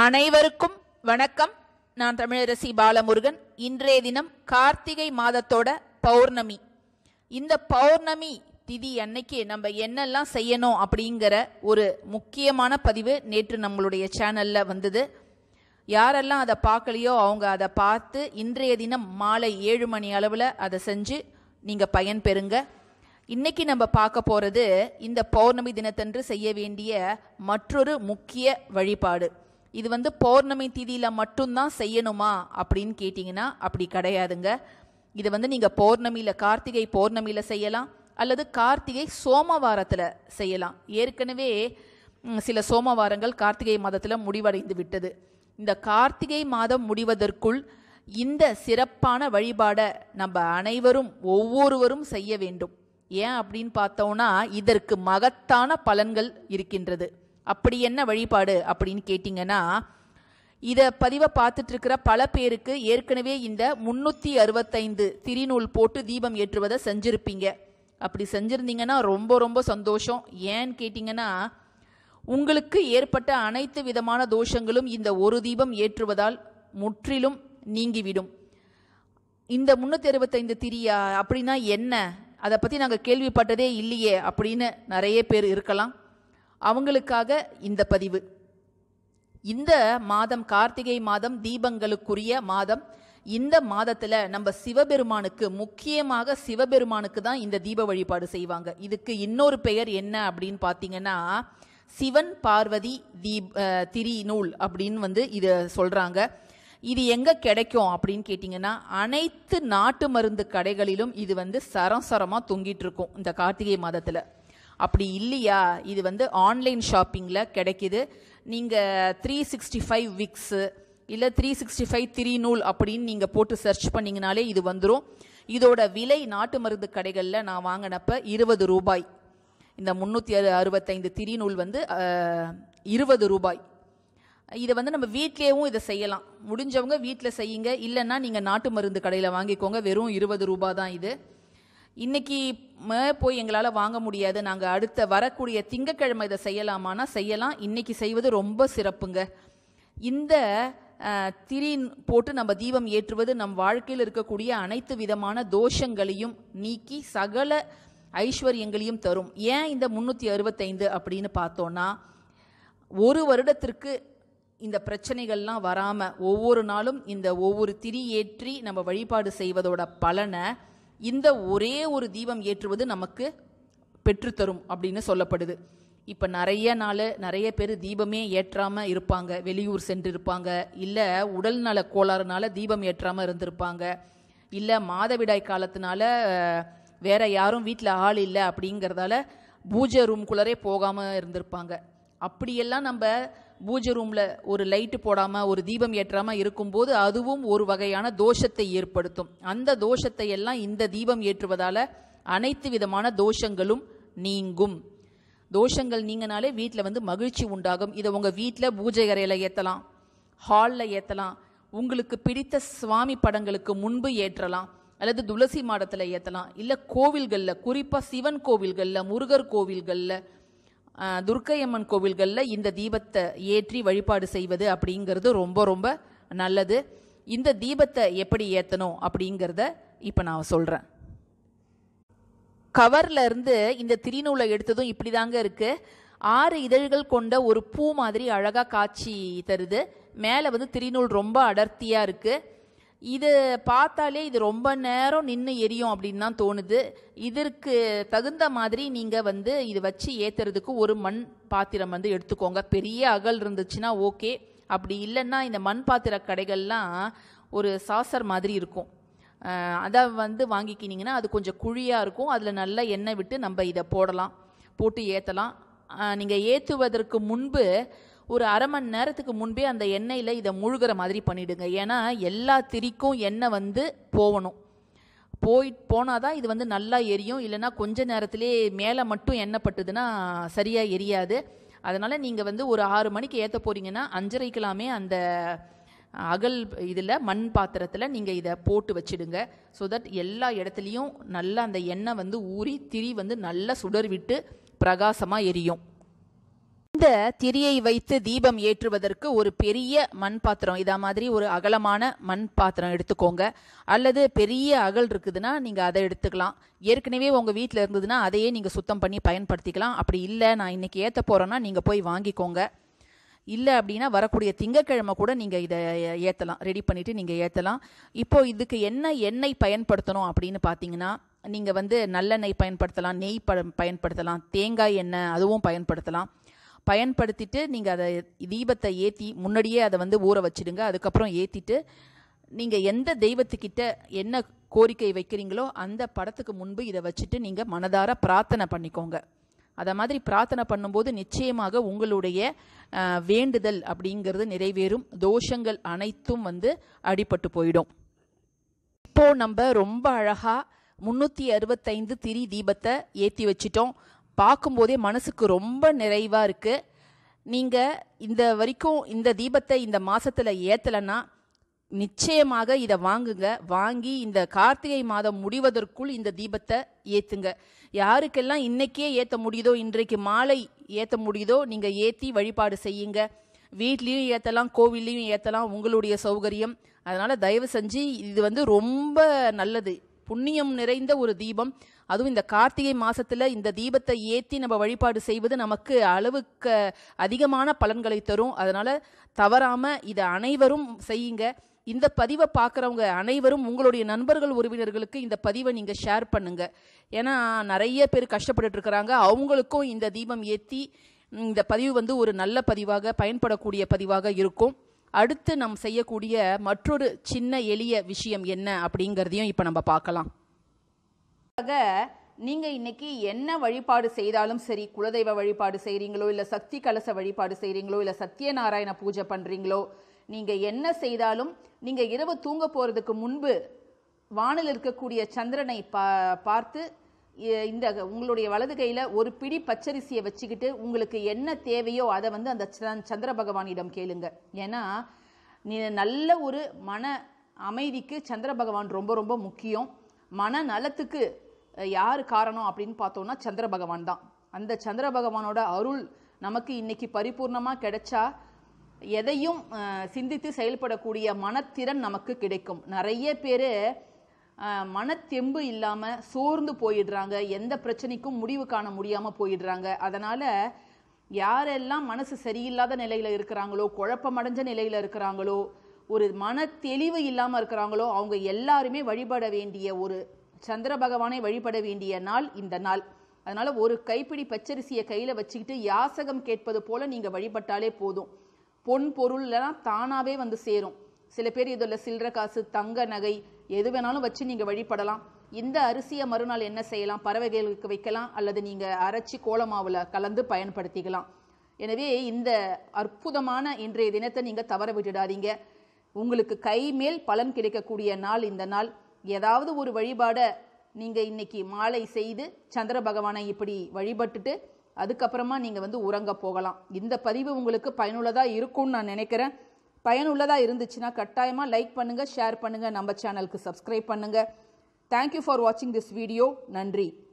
அனைவருக்கும் வணக்கம் நான் தமிழரசி பாலமுருகன் இன்றைய தினம் கார்த்திகை மாதத்தோட பௌர்ணமி இந்த பௌர்ணமி திதி அன்னைக்கு நம்ம என்னெல்லாம் செய்யணும் அப்படிங்கிற ஒரு முக்கியமான பதிவு நேற்று நம்மளுடைய சேனல்ல வந்தது யாரெல்லாம் அதை பார்க்கலையோ அவங்க அதை பார்த்து இன்றைய தினம் மாலை ஏழு மணி அளவில் அதை செஞ்சு நீங்கள் பயன் பெறுங்க இன்னைக்கு நம்ம பார்க்க போகிறது இந்த பௌர்ணமி தினத்தன்று செய்ய வேண்டிய மற்றொரு முக்கிய வழிபாடு இது வந்து பௌர்ணமி திதியில் மட்டும்தான் செய்யணுமா அப்படின்னு கேட்டிங்கன்னா அப்படி கிடையாதுங்க இது வந்து நீங்கள் பௌர்ணமியில் கார்த்திகை பௌர்ணமியில் செய்யலாம் அல்லது கார்த்திகை சோமவாரத்தில் செய்யலாம் ஏற்கனவே ம், சில சோமவாரங்கள் கார்த்திகை மாதத்தில் முடிவடைந்து விட்டது இந்த கார்த்திகை மாதம் முடிவதற்குள் இந்த சிறப்பான வழிபாடை நம்ம அனைவரும் ஒவ்வொருவரும் செய்ய வேண்டும் ஏன் அப்படின்னு பார்த்தோம்னா இதற்கு மகத்தான பலன்கள் இருக்கின்றது அப்படி என்ன வழிபாடு அப்படின்னு கேட்டிங்கன்னா இதை பதிவை பார்த்துட்டு இருக்கிற பல பேருக்கு ஏற்கனவே இந்த முன்னூற்றி அறுபத்தைந்து திரிநூல் போட்டு தீபம் ஏற்றுவதை செஞ்சுருப்பீங்க அப்படி செஞ்சுருந்தீங்கன்னா ரொம்ப ரொம்ப சந்தோஷம் ஏன்னு கேட்டிங்கன்னா உங்களுக்கு ஏற்பட்ட அனைத்து விதமான தோஷங்களும் இந்த ஒரு தீபம் ஏற்றுவதால் முற்றிலும் நீங்கிவிடும் இந்த முன்னூற்றி அறுபத்தைந்து திரியா அப்படின்னா என்ன அதை பற்றி நாங்கள் கேள்விப்பட்டதே இல்லையே அப்படின்னு நிறைய பேர் இருக்கலாம் அவங்களுக்காக இந்த பதிவு இந்த மாதம் கார்த்திகை மாதம் தீபங்களுக்குரிய மாதம் இந்த மாதத்துல நம்ம சிவபெருமானுக்கு முக்கியமாக சிவபெருமானுக்கு தான் இந்த தீப வழிபாடு செய்வாங்க இதுக்கு இன்னொரு பெயர் என்ன அப்படின்னு பார்த்தீங்கன்னா சிவன் பார்வதி தீப் அஹ், திரி நூல் அப்படின்னு வந்து இதை சொல்றாங்க இது எங்க கிடைக்கும் அப்படின்னு கேட்டிங்கன்னா அனைத்து நாட்டு மருந்து கடைகளிலும் இது வந்து சரம் சரமா தொங்கிட்டு இருக்கும் இந்த கார்த்திகை மாதத்துல அப்படி இல்லையா இது வந்து ஆன்லைன் ஷாப்பிங்கில் கிடைக்குது நீங்கள் த்ரீ சிக்ஸ்டி ஃபைவ் விக்ஸு இல்லை த்ரீ சிக்ஸ்டி ஃபைவ் திரி நூல் அப்படின்னு நீங்கள் போட்டு சர்ச் பண்ணிங்கனாலே இது வந்துடும் இதோட விலை நாட்டு மருந்து கடைகளில் நான் வாங்கினப்ப இருபது ரூபாய் இந்த முந்நூற்றி அறுபத்தைந்து திரி நூல் வந்து இருபது ரூபாய் இதை வந்து நம்ம வீட்லேயும் இதை செய்யலாம் முடிஞ்சவங்க வீட்டில் செய்யுங்க இல்லைன்னா நீங்கள் நாட்டு மருந்து கடையில் வாங்கிக்கோங்க வெறும் இருபது ரூபாய் தான் இது இன்னைக்கு ம- போய் எங்களால் வாங்க முடியாது நாங்கள் அடுத்த வரக்கூடிய திங்கக்கிழமை இதை செய்யலாமான்னா செய்யலாம் இன்னைக்கு செய்வது ரொம்ப சிறப்புங்க இந்த அஹ், திரி போட்டு நம்ம தீபம் ஏற்றுவது நம் வாழ்க்கையில் இருக்கக்கூடிய அனைத்து விதமான தோஷங்களையும் நீக்கி சகல ஐஸ்வர்யங்களையும் தரும் ஏன் இந்த முன்னூற்றி அறுபத்தைந்து அப்படின்னு பார்த்தோன்னா ஒரு வருடத்திற்கு இந்த பிரச்சனைகள்லாம் வராமல் ஒவ்வொரு நாளும் இந்த ஒவ்வொரு திரி ஏற்றி நம்ம வழிபாடு செய்வதோட பலனை இந்த ஒரே ஒரு தீபம் ஏற்றுவது நமக்கு பெற்றுத்தரும் அப்படின்னு சொல்லப்படுது இப்போ நிறைய நாள் நிறைய பேர் தீபமே ஏற்றாமல் இருப்பாங்க வெளியூர் சென்று இருப்பாங்க இல்லை உடல் நல கோளாறுனால தீபம் ஏற்றாமல் இருந்திருப்பாங்க இல்லை மாதவிடாய் காலத்தினால அஹ், வேற யாரும் வீட்டில் ஆள் இல்லை அப்படிங்கிறதால பூஜை ரூம்குள்ளரே போகாமல் இருந்திருப்பாங்க அப்படியெல்லாம் நம்ம பூஜை ரூமில் ஒரு லைட்டு போடாமல் ஒரு தீபம் ஏற்றாமல் இருக்கும்போது அதுவும் ஒரு வகையான தோஷத்தை ஏற்படுத்தும் அந்த தோஷத்தை எல்லாம் இந்த தீபம் ஏற்றுவதால அனைத்து விதமான தோஷங்களும் நீங்கும் தோஷங்கள் நீங்கினாலே வீட்டில் வந்து மகிழ்ச்சி உண்டாகும் இதை உங்கள் வீட்டில் பூஜை அறையில் ஏற்றலாம் ஹாலில் ஏற்றலாம் உங்களுக்கு பிடித்த சுவாமி படங்களுக்கு முன்பு ஏற்றலாம் அல்லது துளசி மாடத்தில் ஏற்றலாம் இல்லை கோவில்களில் குறிப்பாக சிவன் கோவில்களில் முருகர் கோவில்களில் ஆஹ், துர்க்கையம்மன் கோவில்களில் இந்த தீபத்தை ஏற்றி வழிபாடு செய்வது அப்படிங்கிறது ரொம்ப ரொம்ப நல்லது இந்த தீபத்தை எப்படி ஏற்றணும் அப்படிங்கிறத இப்போ நான் சொல்கிறேன் கவர்ல இருந்து இந்த திரிநூலை எடுத்ததும் இப்படிதாங்க இருக்கு ஆறு இதழ்கள் கொண்ட ஒரு பூ மாதிரி அழகா காட்சி தருது மேலே வந்து திரிநூல் ரொம்ப அடர்த்தியா இருக்கு இது பார்த்தாலே இது ரொம்ப நேரம் நின்று எரியும் அப்படின்னு தான் தோணுது இதற்கு தகுந்த மாதிரி நீங்கள் வந்து இது வச்சு ஏற்றுறதுக்கு ஒரு மண் பாத்திரம் வந்து எடுத்துக்கோங்க பெரிய அகல் இருந்துச்சுன்னா ஓகே அப்படி இல்லைன்னா இந்த மண் பாத்திர கடைகள்லாம் ஒரு சாசர் மாதிரி இருக்கும் அஹ் அதை வந்து வாங்கிக்கினீங்கன்னா அது கொஞ்சம் குழியாக இருக்கும் அதில் நல்லா எண்ணெய் விட்டு நம்ம இதை போடலாம் போட்டு ஏற்றலாம் நீங்கள் ஏற்றுவதற்கு முன்பு ஒரு அரை மணி நேரத்துக்கு முன்பே அந்த எண்ணெயில் இதை முழுகிற மாதிரி பண்ணிடுங்க ஏன்னா எல்லா திரிக்கும் எண்ணெய் வந்து போகணும் போய் போனால் தான் இது வந்து நல்லா எரியும் இல்லைன்னா கொஞ்ச நேரத்திலே மேலே மட்டும் எண்ணெய் பட்டுதுன்னா சரியாக எரியாது அதனால் நீங்கள் வந்து ஒரு ஆறு மணிக்கு ஏற்ற போகிறீங்கன்னா அஞ்சரைக்கெல்லாமே அந்த அகல் இதில் மண் பாத்திரத்தில் நீங்கள் இதை போட்டு வச்சிடுங்க ஸோ தட் எல்லா இடத்துலையும் நல்லா அந்த எண்ணெய் வந்து ஊறி திரி வந்து நல்லா சுடர் விட்டு பிரகாசமாக எரியும் இந்த திரியை வைத்து தீபம் ஏற்றுவதற்கு ஒரு பெரிய மண் பாத்திரம் இதா மாதிரி ஒரு அகலமான மண் பாத்திரம் எடுத்துக்கோங்க அல்லது பெரிய அகல் இருக்குதுன்னா நீங்கள் அதை எடுத்துக்கலாம் ஏற்கனவே உங்கள் வீட்டில் இருந்ததுன்னா அதையே நீங்கள் சுத்தம் பண்ணி பயன்படுத்திக்கலாம் அப்படி இல்லை நான் இன்னைக்கு ஏற்ற போகிறேன்னா நீங்கள் போய் வாங்கிக்கோங்க இல்லை அப்படின்னா வரக்கூடிய திங்கக்கிழமை கூட நீங்கள் இதை ஏற்றலாம் ரெடி பண்ணிவிட்டு நீங்கள் ஏற்றலாம் இப்போ இதுக்கு என்ன எண்ணெய் பயன்படுத்தணும் அப்படின்னு பார்த்தீங்கன்னா நீங்கள் வந்து நல்லெண்ணெய் பயன்படுத்தலாம் நெய் ப பயன்படுத்தலாம் தேங்காய் எண்ணெய் அதுவும் பயன்படுத்தலாம் பயன்படுத்திட்டு நீங்கள் அதை தீபத்தை ஏற்றி முன்னாடியே அதை வந்து ஊற வச்சிடுங்க அதுக்கப்புறம் ஏற்றிட்டு நீங்கள் எந்த தெய்வத்துக்கிட்ட என்ன கோரிக்கை வைக்கிறீங்களோ அந்த படத்துக்கு முன்பு இதை வச்சுட்டு நீங்கள் மனதார பிரார்த்தனை பண்ணிக்கோங்க அதை மாதிரி பிரார்த்தனை பண்ணும்போது நிச்சயமாக உங்களுடைய அஹ், வேண்டுதல் அப்படிங்கிறது நிறைவேறும் தோஷங்கள் அனைத்தும் வந்து அடிபட்டு போயிடும் இப்போ நம்ம ரொம்ப அழகா முன்னூற்றி அறுபத்தைந்து திரி தீபத்தை ஏற்றி வச்சிட்டோம் பார்க்கும்போதே மனசுக்கு ரொம்ப நிறைவாக இருக்கு நீங்கள் இந்த வரைக்கும் இந்த தீபத்தை இந்த மாசத்துல ஏற்றலைன்னா நிச்சயமாக இதை வாங்குங்க வாங்கி இந்த கார்த்திகை மாதம் முடிவதற்குள் இந்த தீபத்தை ஏத்துங்க யாருக்கெல்லாம் இன்னைக்கே ஏற்ற முடியுதோ இன்றைக்கு மாலை ஏற்ற முடியுதோ நீங்கள் ஏற்றி வழிபாடு செய்யுங்க வீட்லேயும் ஏற்றலாம் கோவில்லையும் ஏற்றலாம் உங்களுடைய சௌகரியம் அதனால தயவு செஞ்சு இது வந்து ரொம்ப நல்லது புண்ணியம் நிறைந்த ஒரு தீபம் அதுவும் இந்த கார்த்திகை மாசத்துல இந்த தீபத்தை ஏற்றி நம்ம வழிபாடு செய்வது நமக்கு அளவுக்கு அதிகமான பலன்களை தரும் அதனால தவறாம இதை அனைவரும் செய்யுங்க இந்த பதிவை பார்க்குறவங்க அனைவரும் உங்களுடைய நண்பர்கள் உறவினர்களுக்கு இந்த பதிவை நீங்க ஷேர் பண்ணுங்க ஏன்னா நிறைய பேர் கஷ்டப்பட்டுட்டு இருக்கிறாங்க அவங்களுக்கும் இந்த தீபம் ஏற்றி இந்த பதிவு வந்து ஒரு நல்ல பதிவாக பயன்படக்கூடிய பதிவாக இருக்கும் அடுத்து நாம் செய்யக்கூடிய மற்றொரு சின்ன எளிய விஷயம் என்ன அப்படிங்கிறதையும் இப்போ நம்ம பார்க்கலாம் ஆக நீங்க இன்னைக்கு என்ன வழிபாடு செய்தாலும் சரி குலதெய்வ வழிபாடு செய்றீங்களோ இல்ல சக்தி கலச வழிபாடு செய்றீங்களோ இல்ல சத்யநாராயண பூஜை பண்றீங்களோ நீங்க என்ன செய்தாலும் நீங்க இரவு தூங்க போறதுக்கு முன்பு வானில் இருக்கக்கூடிய சந்திரனை பா பார்த்து இ- இந்த உங்களுடைய வலது கையில ஒரு பிடி பச்சரிசியை வச்சுக்கிட்டு உங்களுக்கு என்ன தேவையோ அதை வந்து அந்த சந்திர- சந்திர பகவானிடம் கேளுங்க ஏன்னா நீ நல்ல ஒரு மன அமைதிக்கு சந்திர பகவான் ரொம்ப ரொம்ப முக்கியம் மன நலத்துக்கு அஹ், யார் காரணம் அப்படின்னு பார்த்தோம்னா சந்திர பகவான் தான் அந்த சந்திர பகவானோட அருள் நமக்கு இன்னைக்கு பரிபூர்ணமா கிடைச்சா எதையும் அஹ், சிந்தித்து செயல்படக்கூடிய மனத்திறன் நமக்கு கிடைக்கும் நிறைய பேர் மனத்தெம்பு இல்லாம சோர்ந்து போயிடுறாங்க எந்த பிரச்சனைக்கும் முடிவு காண முடியாம போயிடுறாங்க அதனால யாரெல்லாம் மனசு சரியில்லாத நிலையில இருக்கிறாங்களோ குழப்பமடைஞ்ச நிலையில இருக்கிறாங்களோ ஒரு மன தெளிவு இல்லாம இருக்கிறாங்களோ அவங்க எல்லாருமே வழிபட வேண்டிய ஒரு சந்திர பகவானை வழிபட வேண்டிய நாள் இந்த நாள் அதனால ஒரு கைப்பிடி பச்சரிசியை கையில வச்சுக்கிட்டு யாசகம் கேட்பது போல நீங்க வழிபட்டாலே போதும் பொன் பொருள்லாம் தானாவே வந்து சேரும் சில பேர் இதில் சில்லற காசு தங்க நகை எது வேணாலும் வச்சு நீங்க வழிபடலாம் இந்த அரிசியை மறுநாள் என்ன செய்யலாம் பறவைகளுக்கு வைக்கலாம் அல்லது நீங்க அரைச்சி கோலமாவுல கலந்து பயன்படுத்திக்கலாம் எனவே இந்த அற்புதமான இன்றைய தினத்தை நீங்க தவற விட்டுடாதீங்க உங்களுக்கு கை மேல் பலன் கிடைக்கக்கூடிய நாள் இந்த நாள் ஏதாவது ஒரு வழிபாட நீங்க இன்னைக்கு மாலை செய்து சந்திர பகவானை இப்படி வழிபட்டுட்டு அதுக்கப்புறமா நீங்க வந்து உறங்க போகலாம் இந்த பதிவு உங்களுக்கு பயனுள்ளதா இருக்கும்னு நான் நினைக்கிறேன் பயனுள்ளதா இருந்துச்சுன்னா கட்டாயமா லைக் பண்ணுங்க ஷேர் பண்ணுங்க நம்ம சேனலுக்கு சப்ஸ்கிரைப் பண்ணுங்க தேங்க்யூ ஃபார் வாட்சிங் திஸ் வீடியோ நன்றி